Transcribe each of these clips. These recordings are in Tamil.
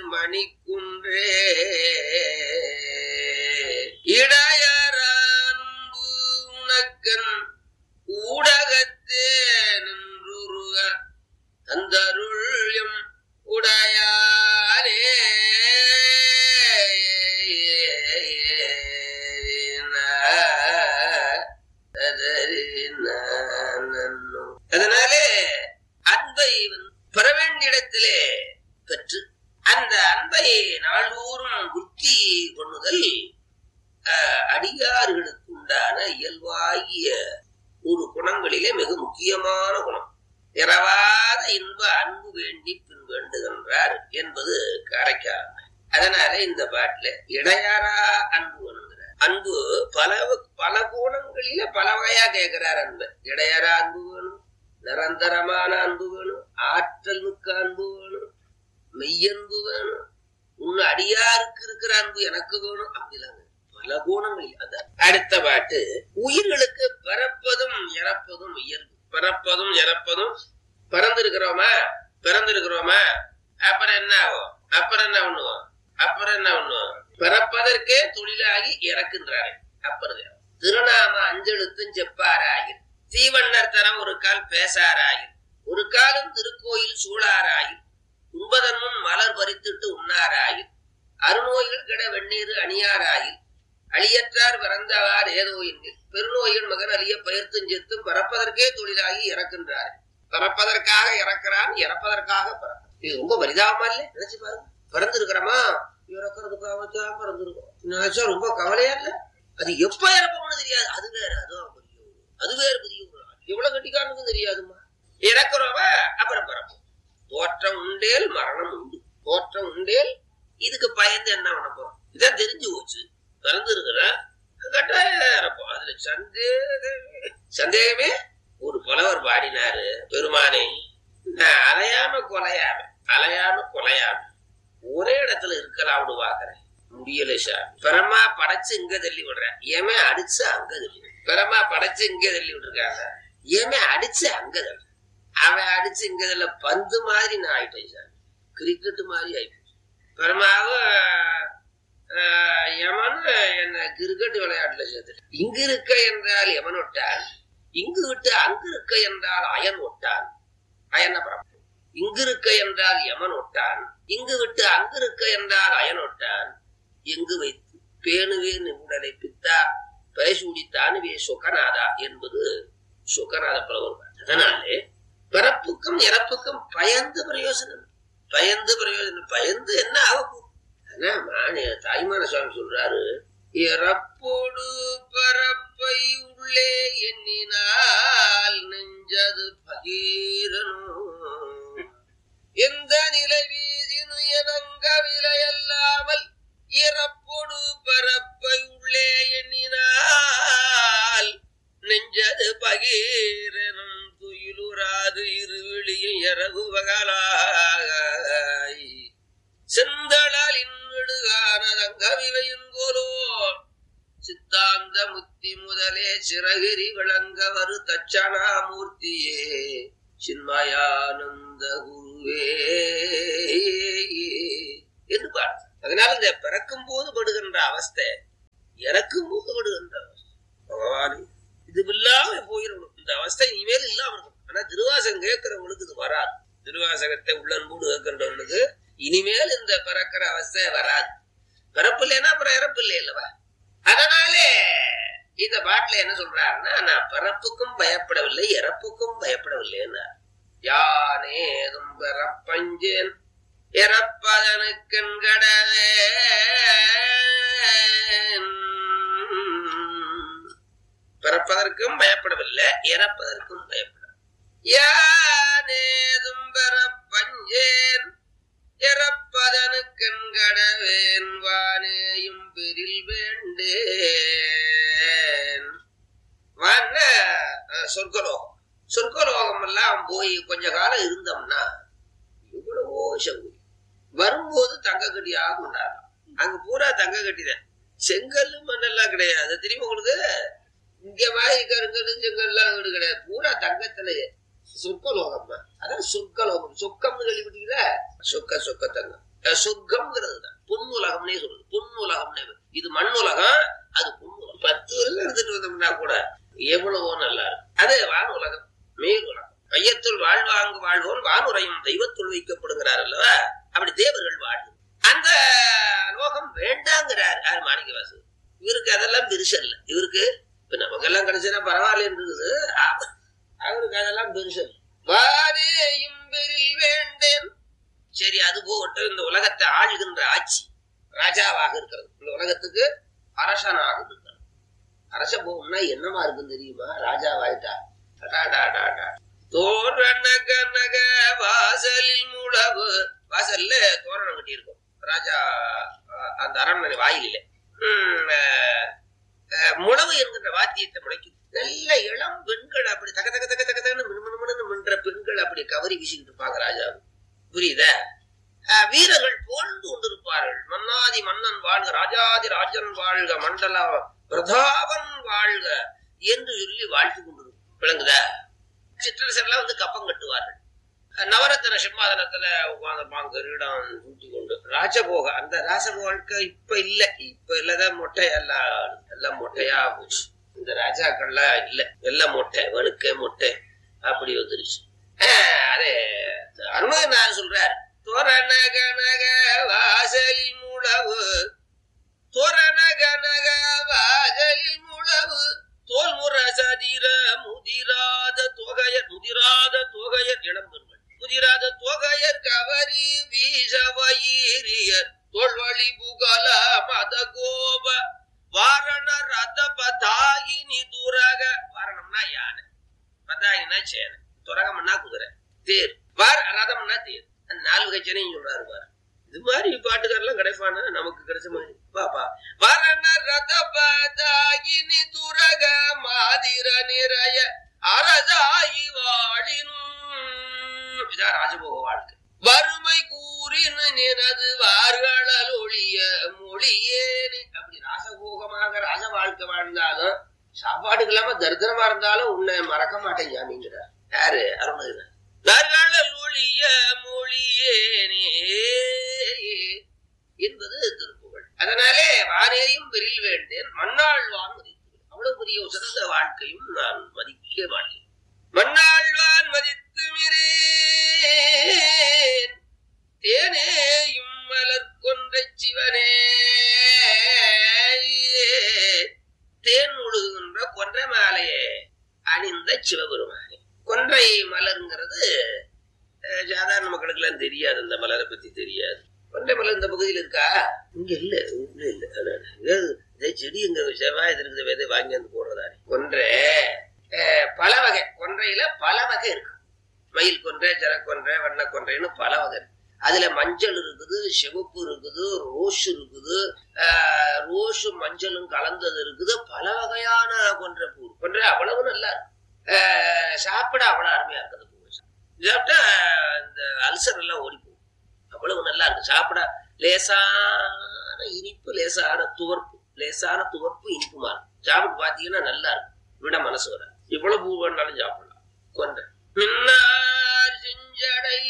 மணிக்குன்றே இடையரான்பு உனக்கன் ஊடகத்தே நின்றுருக தந்தருள்யம் உடையானே அதனாலே அன்பை வந்து பெற வேண்டிய இடத்திலே பெற்று அந்த அன்பை நாள்தோறும் புத்தி பண்ணுதல் அஹ், அடியார்களுக்கு உண்டான இயல்பாகிய ஒரு குணங்களிலே மிக முக்கியமான குணம் இரவாத இன்ப அன்பு வேண்டி பின் வேண்டுகின்றார் என்பது காரைக்கால் அதனால இந்த பாட்டுல இடையாரா அன்பு வேணுங்கிறார் அன்பு பல பல கோணங்களில பல வகையா கேட்கிறார் அன்பு இடையாரா அன்பு வேணும் நிரந்தரமான அன்பு வேணும் ஆற்றல் மிக்க அன்பு வேணும் மெய்யன்பு வேணும் உன் அடியாருக்கு இருக்கிற அன்பு எனக்கு வேணும் அப்படிலாம் வேணும். பல குணங்கள் அந்த அடுத்த பாட்டு உயிர்களுக்கு பிறப்பதும் இறப்பதும் இயல்பு பிறப்பதும் இறப்பதும் பிறந்திருக்கிறோமா பிறந்திருக்கிறோமா அப்புறம் என்ன ஆகும் அப்புறம் என்ன பண்ணுவோம் அப்புறம் என்ன பண்ணுவோம் பிறப்பதற்கே தொழிலாகி இறக்கின்றாரு அப்புறம் திருநாம அஞ்செழுத்தும் செப்பாராயில் தீவண்ணர் தரம் ஒரு கால் பேசாராயில் ஒரு காலம் திருக்கோயில் சூழாராயில் உண்பதன் முன் மலர் பறித்துட்டு உண்ணாராயில் அருநோய்கள் கெட வெந்நீர் அணியாராயில் அழியற்றார் பிறந்தவார் ஏதோ எண்ணில் பெருநோயின் மகன் அழிய பயிர்த்தும் செத்தும் பிறப்பதற்கே தொழிலாகி இறக்கின்றார் பிறப்பதற்காக இறக்கிறான் இறப்பதற்காக பிறக்கிறான் இது ரொம்ப பரிதாபமா இல்ல நினைச்சு பாருங்க பிறந்திருக்கிறோமா இறக்குறதுக்காக தான் பிறந்திருக்கோம் நினைச்சா ரொம்ப கவலையா இல்ல அது எப்ப இறப்போம்னு தெரியாது அது வேற அதுவும் பெரிய ஒரு- அது வேற பெரிய ஒரு ஆள். எவ்வளவு கட்டிக்காரனுக்கும் தெரியாதுமா இறக்குறவ அப்புறம் பிறப்போம் தோற்றம் உண்டேல் மரணம் உண்டு தோற்றம் உண்டேல் இதுக்கு பயந்து என்ன பண்ண போறோம் இதான் தெரிஞ்சு போச்சு பிறந்திருக்கிற கட்டாயம் இறப்போம் அதுல சந்தேகமே சந்தேகமே ஒரு புலவர் பாடினாரு பெருமானே நான் அலையாம கொலையாம அலையாம கொலையாம ஒரே இடத்துல இருக்கலாம்னு பாக்குறேன் முடியல சார் பெறமா படைச்சு இங்க தள்ளி விடுறேன் ஏமே அடிச்சு அங்க தள்ளி விடுறேன். பெறமா படைச்சு இங்க தள்ளி விட்டுருக்காங்க ஏமே அடிச்சு அங்க தள்ளி அவன் அடிச்சு இங்க தள்ள பந்து மாதிரி நான் ஆயிட்டேன் சார் கிரிக்கெட் மாதிரி ஆயிட்டேன் பெருமாவும் யமன் என்ன கிரிக்கெட் விளையாட்டுல சேர்த்து இங்கு இருக்க என்றால் யமன் ஒட்டான் இங்கு விட்டு அங்கு இருக்க என்றால் அயன் ஒட்டான் அயன பரம் இங்கு இருக்க என்றால் யமன் ஒட்டான் இங்கு விட்டு அங்கு இருக்க என்றால் அயன் ஒட்டான் எங்கு வைத்து பேணுவேன் உடலை பித்தா பேசூடித்தானுவே சுகநாதா என்பது சுகநாத புலவர் அதனாலே பிறப்புக்கும் இறப்புக்கும் பயந்து பிரயோஜனம் பயந்து பிரயோஜனம் பயந்து என்ன ஆகும் ஆனா மானே தாய்மான சுவாமி சொல்றாரு இறப்போடு பரப்பை உள்ளே எண்ணினால் நெஞ்சது பகீரனும் எந்த நிலை வீதினு எனங்க விலையல்லாமல் இறப்போடு பரப்பை உள்ளே எண்ணினால் நெஞ்சது பகீரனும் துயிலுறாது இருவிழியும் இரவு பகலாய் செந்தளாலின் விடுகானதங்கவிவையுங்கோலோ சித்தாந்த முத்தி முதலே சிறகிரி விளங்க வரு தட்சணாமூர்த்தியே சின்மயானந்த குருவே என்று பாடு அதனால இந்த பிறக்கும் போது படுகின்ற அவஸ்தை இறக்கும் போது படுகின்ற அவஸ்தை பகவானே இது இல்லாம போயிடணும் இந்த அவஸ்தை இனிமேல் இல்லாம இருக்கும் ஆனா திருவாசகம் கேட்கிறவங்களுக்கு இது வராது திருவாசகத்தை உள்ளன்போடு கேட்கின்றவங்களுக்கு இனிமேல் இந்த பிறக்கிற அவஸ்தை வராது பிறப்பு இல்லைன்னா அப்புறம் இறப்பு இல்லை அல்லவா அதனாலே இந்த பாட்டுல என்ன சொல்றாருன்னா நான் பிறப்புக்கும் பயப்படவில்லை இறப்புக்கும் பயப்படவில்லை யானேதும் பிறப்பஞ்சேன் இறப்பதனுக்கண்கடவே பிறப்பதற்கும் பயப்படவில்லை இறப்பதற்கும் பயப்பட யானேதும் பிறப்பஞ்சேன் இறப்பதனுக்கண்கடவேன் வானேயும் பெரில் வேண்டேன் வான அஹ், சொர்க்கலோகம் சொர்க்கலோகம் எல்லாம் போய் கொஞ்ச காலம் இருந்தோம்னா எவ்வளவோ சௌகரியம் வரும்போது தங்க கட்டியாக கொண்டாடலாம் அங்க பூரா தங்க கட்டிதான் செங்கல் மண்ணெல்லாம் கிடையாது தெரியுமா உங்களுக்கு இங்க மாதிரி கருங்கல் செங்கல்லாம் வீடு கிடையாது பூரா தங்கத்திலேயே சொர்க்கலோகம் அதான் சொர்க்கலோகம் சொக்கம்னு கேள்விப்பட்டீங்களா சொக்க சொக்க தங்கம் அஹ் சொர்க்கம்ங்கிறது தான் பொன் உலகம்னே சொல்றது பொன் உலகம்னே இது மண் உலகம் அது பொன் உலகம் பத்து வருஷம் எடுத்துட்டு வந்தோம்னா கூட எவ்வளவோ நல்லா இருக்கும் அது வான் உலகம் மேல் உலகம் மையத்துள் வாழ்வாங்கு வாழ்வோன் வானுரையும் தெய்வத்துள் வைக்கப்படுகிறார் அல்லவா அப்படி தேவர்கள் வாழ்வு அந்த லோகம் வேண்டாங்கிறார் யார் மாணிக்கவாசு இவருக்கு அதெல்லாம் பெருசு இல்ல இவருக்கு இப்ப நமக்கெல்லாம் கிடைச்சா பரவாயில்ல இருக்குது அவருக்கு அதெல்லாம் பெருசு இல்ல வாரேயும் பெரில் வேண்டேன் சரி அது போகட்டும் இந்த உலகத்தை ஆளுகின்ற ஆட்சி ராஜாவாக இருக்கிறது இந்த உலகத்துக்கு அரசனாக இருக்கிறது அரச போகணும்னா என்னமா இருக்குன்னு தெரியுமா ராஜாவாயிட்டா அடாடாடாடா. தோரண கனக வாசலில் முழவு வாசல்ல தோரணம் கட்டி இருக்கும் ராஜா அஹ், அந்த அரண்மனை வாயிலில உம், அஹ், அஹ், முழவு என்கின்ற வாத்தியத்தை முளைக்கும் நல்ல இளம் பெண்கள் அப்படி தக தக தக தக தகன்னு மினுமினுமினுன்னு மின்ற பெண்கள் அப்படி கவரி வீசிக்கிட்டு இருப்பாங்க ராஜா புரியுதா அஹ், வீரர்கள் புகழ்ந்து கொண்டிருப்பார்கள் மன்னாதி மன்னன் வாழ்க ராஜாதி ராஜன் வாழ்க மண்டல பிரதாபன் வாழ்க என்று சொல்லி வாழ்த்து கொண்டிருக்கும் விளங்குதா சிற்றரசர்லாம் வந்து கப்பம் கட்டுவார்கள் நவரத்ன சிம்மாதனத்துல உட்கார்ந்துருப்பாங்க கிரீடம் சூட்டி கொண்டு ராஜபோக அந்த ராஜபோக வாழ்க்கை இப்ப இல்ல இப்ப இல்லதான் மொட்டை எல்லாம் எல்லாம் மொட்டையா போச்சு இந்த ராஜாக்கள்லாம் இல்ல எல்லாம் மொட்டை வெளுக்க மொட்டை அப்படி வந்துருச்சு ஆஹ் அதே அனுமதி நான் சொல்றார் தோரண கனக வாசலில் முழவு தோரண கனக வாசலில் முழவு தோல் முரசதிர முதிராத தொகையர் முதிராத தொகையர் இளம் பெண்கள் முதிராத தொகையர் கவரி வீசவயிரியர் தோல்வழி புகல மத கோப வாரண ரத பதாயினி துரக வாரணம்னா யானை பதாயினா சேனை துரகம்னா குதிரை தேர் வார ரதம்னா தேர் அந்த நாலு வகை சேனையும் சொல்றாரு பாரு இது மாதிரி பாட்டுக்காரெல்லாம் கிடைப்பானா நமக்கு கிடைச்ச மாதிரி பாப்பா வரண ரத பதாயினி துரக மாதிர நிறைய அரசாயி வாழினும் இதான் ராஜபோக வாழ்க்கை வறுமை கூறினு நினது வார்களல் ஒழிய மொழியேனு அப்படி ராசபோகமாக ராஜ வாழ்க்கை வாழ்ந்தாலும் சாப்பாட்டுக்கு இல்லாம தரித்திரமா இருந்தாலும் உன்னை மறக்க மாட்டேன் ஜாமிங்கிறார் யாரு அருணகிரி நர்களல் ஒழிய மொழியேனே என்பது திருப்புகழ் அதனாலே வானேரியும் பெரில் வேண்டேன் மண்ணாழ்வான் மதித்து அவ்வளவு பெரிய உசந்த வாழ்க்கையும் நான் மதிக்க மாட்டேன் மண்ணாழ்வான் மதித்து மிரேன் தேனேயும் மலர் கொன்ற சிவனே தேன் முழுகுகின்ற கொன்றை மாலையே அணிந்த சிவபெருமானே கொன்றை மலருங்கிறது அஹ், சாதாரண மக்களுக்கு எல்லாம் தெரியாது அந்த மலரை பத்தி தெரியாது கொன்றை மலர் இந்த பகுதியில் இருக்கா இங்க இல்ல இங்க இல்ல அதான். ஏது, இதே செடி எங்க செவ்வாய் இருக்குது விதை வாங்கி வந்து போடுறதானே கொன்றை அஹ், பல வகை கொன்றையில பல வகை இருக்கு மயில் கொன்றை ஜரக்கொன்றை வண்ண கொன்றைன்னு பல வகை இருக்கு. அதுல மஞ்சள் இருக்குது சிவப்பு இருக்குது ரோஸ் இருக்குது ஆஹ், ரோஸும் மஞ்சளும் கலந்தது இருக்குது பல வகையான கொன்றை பூ கொன்றை அவ்வளவு நல்லா இருக்கு ஆஹ், சாப்பிட அவ்வளவு அருமையா இருக்குது பூ சாப்பிட்டா இந்த அல்சர் எல்லாம் ஓடி போகும் அவ்வளவு நல்லா இருக்கு சாப்பிட லேசான இனிப்பு லேசான துவர்ப்பு லேசான துவர்ப்பு இனிப்புமா இருக்கும் சாப்பிட்டு பாத்தீங்கன்னா நல்லா இருக்கும் விட மனசு வர இவ்வளவு பூ வேணாலும் சாப்பிடலாம் கொன்றை மின்னார் செஞ்சடை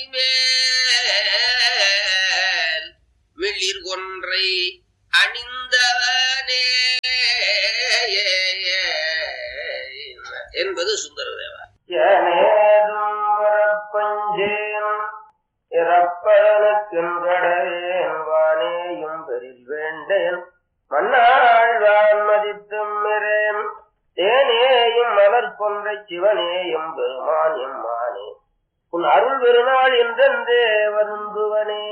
மேல் மிளிர் கொன்றை அணிந்தவனே என்பது சுந்தரதேவா ஏனேதும் வரப்பஞ்சேன் இறப்பதனுக்கின்றடையேன் வானேயும் பெரில் வேண்டேன் மன்னாழ்வான் மதித்தும் மிரேன் தேனேயும் மலர் கொன்ற சிவனேயும் பெருமான் எம்மானே உன் அருள் பெருநாள் என்றென்றே வருந்துவனே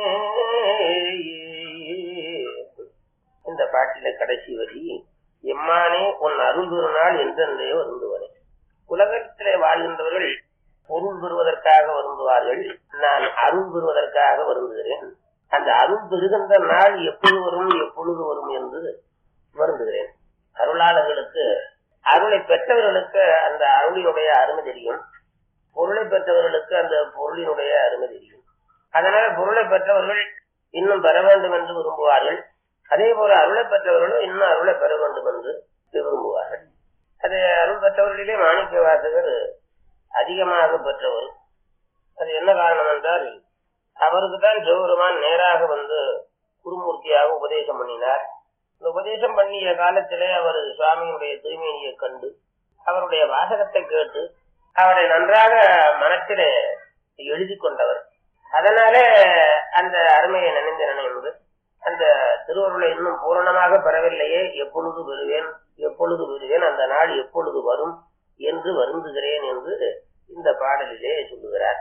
இந்த பாட்டில கடைசி வரி எம்மானே உன் அருள் பெருநாள் என்றென்றே வருந்துவனே உலகத்திலே வாழ்கின்றவர்கள் பொருள் பெறுவதற்காக வருந்துவார்கள் நான் அருள் பெறுவதற்காக வருந்துகிறேன் அந்த அருள் பெறுகின்ற நாள் எப்பொழுது வரும் எப்பொழுது வரும் என்று வருந்துகிறேன் அருளாளர்களுக்கு அருளை பெற்றவர்களுக்கு அந்த அருளினுடைய அருமை தெரியும் பொருளை பெற்றவர்களுக்கு அந்த பொருளினுடைய அருமை தெரியும் அதனால பொருளை பெற்றவர்கள் இன்னும் பெற வேண்டும் என்று விரும்புவார்கள் அதே போல அருளை பெற்றவர்களும் இன்னும் அருளை பெற வேண்டும் என்று விரும்புவார்கள் அது அருள் பெற்றவர்களிலே மாணிக்க வாசகர் அதிகமாக பெற்றவர் அது என்ன காரணம் என்றால் அவருக்கு தான் சிவபெருமான் நேராக வந்து குருமூர்த்தியாக உபதேசம் பண்ணினார் இந்த உபதேசம் பண்ணிய காலத்திலே அவர் சுவாமியினுடைய தூய்மையை கண்டு அவருடைய வாசகத்தை கேட்டு அவரை நன்றாக மனத்திலே எழுதி கொண்டவர் அதனாலே அந்த அருமையை நினைந்து நினைந்து அந்த திருவருளை இன்னும் பூரணமாக பெறவில்லையே எப்பொழுது பெறுவேன் எப்பொழுது பெறுவேன் அந்த நாள் எப்பொழுது வரும் என்று வருந்துகிறேன் என்று இந்த பாடலிலே சொல்லுகிறார்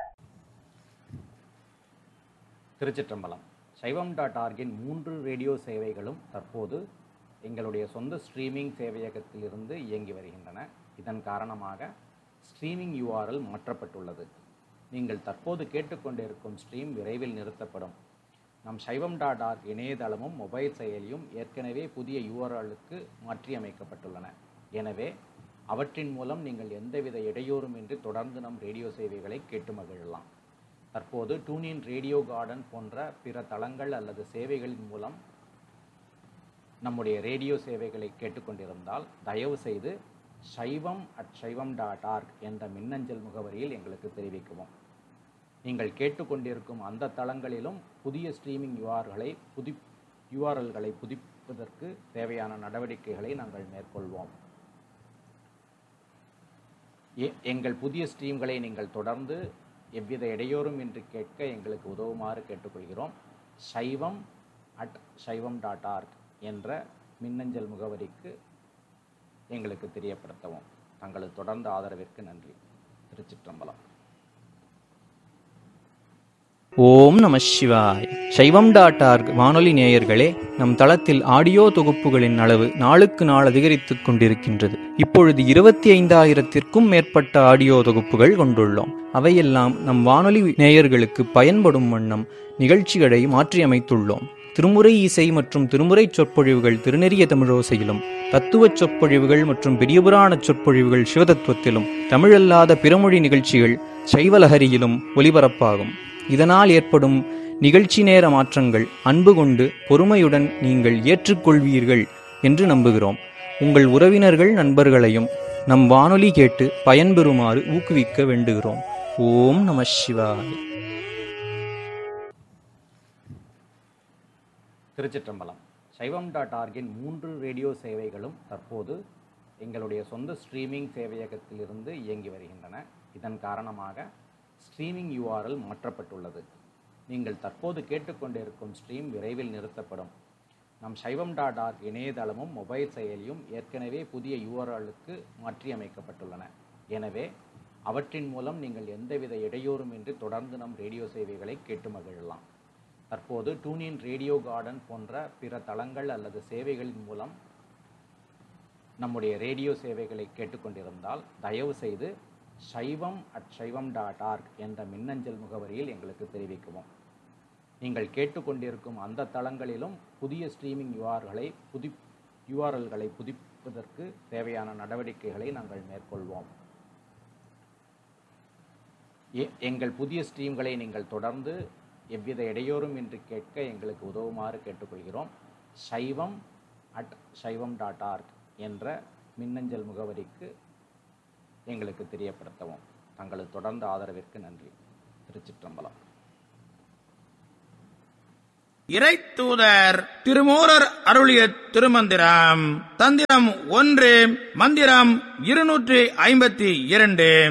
திருச்சிற்றம்பலம் சைவம் டாட் ஆர்கின் மூன்று ரேடியோ சேவைகளும் தற்போது எங்களுடைய சொந்த ஸ்ட்ரீமிங் சேவையகத்திலிருந்து இயங்கி வருகின்றன இதன் காரணமாக ஸ்ட்ரீமிங் யூஆர்எல் மாற்றப்பட்டுள்ளது நீங்கள் தற்போது கேட்டுக்கொண்டிருக்கும் ஸ்ட்ரீம் விரைவில் நிறுத்தப்படும் நம் சைவம் டாட் ஆர்க் இணையதளமும் மொபைல் செயலியும் ஏற்கனவே புதிய யூஆர்எலுக்கு மாற்றியமைக்கப்பட்டுள்ளன எனவே அவற்றின் மூலம் நீங்கள் எந்தவித இடையூறுமின்றி தொடர்ந்து நம் ரேடியோ சேவைகளை கேட்டு மகிழலாம் தற்போது டூனின் ரேடியோ கார்டன் போன்ற பிற தளங்கள் அல்லது சேவைகளின் மூலம் நம்முடைய ரேடியோ சேவைகளை கேட்டுக்கொண்டிருந்தால் தயவு செய்து சைவம் அட் சைவம் டாட் ஆர்க் என்ற மின்னஞ்சல் முகவரியில் எங்களுக்கு தெரிவிக்கவும் நீங்கள் கேட்டுக்கொண்டிருக்கும் அந்த தளங்களிலும் புதிய ஸ்ட்ரீமிங் யூஆர்களை புதி யூஆர்எல்களை புதுப்பிப்பதற்கு தேவையான நடவடிக்கைகளை நாங்கள் மேற்கொள்வோம் எ- எங்கள் புதிய ஸ்ட்ரீம்களை நீங்கள் தொடர்ந்து எவ்வித இடையூறும் இன்றி கேட்க எங்களுக்கு உதவுமாறு கேட்டுக்கொள்கிறோம் சைவம் அட் சைவம் டாட் ஆர்க் என்ற மின்னஞ்சல் முகவரிக்கு எங்களுக்கு தெரியப்படுத்தவும் தங்களது தொடர்ந்த ஆதரவிற்கு நன்றி திருச்சிற்றம்பலம் ஓம் நம சிவாய் சைவம் டாட் ஆர்க் வானொலி நேயர்களே நம் தளத்தில் ஆடியோ தொகுப்புகளின் அளவு நாளுக்கு நாள் அதிகரித்துக் கொண்டிருக்கின்றது இப்பொழுது இருபத்தி ஐந்தாயிரத்திற்கும் மேற்பட்ட ஆடியோ தொகுப்புகள் கொண்டுள்ளோம் அவையெல்லாம் நம் வானொலி நேயர்களுக்கு பயன்படும் வண்ணம் நிகழ்ச்சிகளை மாற்றியமைத்துள்ளோம் திருமுறை இசை மற்றும் திருமுறை சொற்பொழிவுகள் திருநெறிய தமிழோசையிலும் தத்துவச் சொற்பொழிவுகள் மற்றும் பெரியபுராண சொற்பொழிவுகள் சிவதத்துவத்திலும் தமிழல்லாத பிறமொழி நிகழ்ச்சிகள் சைவலஹரியிலும் ஒலிபரப்பாகும் இதனால் ஏற்படும் நிகழ்ச்சி நேர மாற்றங்கள் அன்பு கொண்டு பொறுமையுடன் நீங்கள் ஏற்றுக்கொள்வீர்கள் என்று நம்புகிறோம் உங்கள் உறவினர்கள் நண்பர்களையும் நம் வானொலி கேட்டு பயன்பெறுமாறு ஊக்குவிக்க வேண்டுகிறோம் ஓம் நம சிவாய் திருச்சிற்றம்பலம் சைவம் டாட் ஆர்கின் மூன்று ரேடியோ சேவைகளும் தற்போது எங்களுடைய சொந்த ஸ்ட்ரீமிங் சேவையகத்திலிருந்து இயங்கி வருகின்றன இதன் காரணமாக ஸ்ட்ரீமிங் யூஆர்எல் மாற்றப்பட்டுள்ளது நீங்கள் தற்போது கேட்டுக்கொண்டிருக்கும் ஸ்ட்ரீம் விரைவில் நிறுத்தப்படும் நம் சைவம் டாட் ஆர்க் இணையதளமும் மொபைல் செயலியும் ஏற்கனவே புதிய யூஆர்எலுக்கு மாற்றியமைக்கப்பட்டுள்ளன எனவே அவற்றின் மூலம் நீங்கள் எந்தவித இடையூறுமின்றி தொடர்ந்து நம் ரேடியோ சேவைகளை கேட்டு மகிழலாம் தற்போது டூனின் ரேடியோ கார்டன் போன்ற பிற தளங்கள் அல்லது சேவைகளின் மூலம் நம்முடைய ரேடியோ சேவைகளை கேட்டுக்கொண்டிருந்தால் தயவு செய்து சைவம் அட் சைவம் டாட் ஆர்க் என்ற மின்னஞ்சல் முகவரியில் எங்களுக்கு தெரிவிக்கவும் நீங்கள் கேட்டுக்கொண்டிருக்கும் அந்த தளங்களிலும் புதிய ஸ்ட்ரீமிங் யூஆர்களை புதி யூஆர்எல்களை புதுப்பிப்பதற்கு தேவையான நடவடிக்கைகளை நாங்கள் மேற்கொள்வோம் எ- எங்கள் புதிய ஸ்ட்ரீம்களை நீங்கள் தொடர்ந்து எவ்வித இடையூறும் இன்றி கேட்க எங்களுக்கு உதவுமாறு கேட்டுக்கொள்கிறோம் சைவம் அட் சைவம் டாட் ஆர்க் என்ற மின்னஞ்சல் முகவரிக்கு எங்களுக்கு தெரியப்படுத்தவும் தங்களது தொடர்ந்த ஆதரவிற்கு நன்றி திருச்சிற்றம்பலம் இறைத்தூதர் திருமூரர் அருளிய திருமந்திரம் தந்திரம் ஒன்று மந்திரம் இருநூற்றி ஐம்பத்தி இரண்டு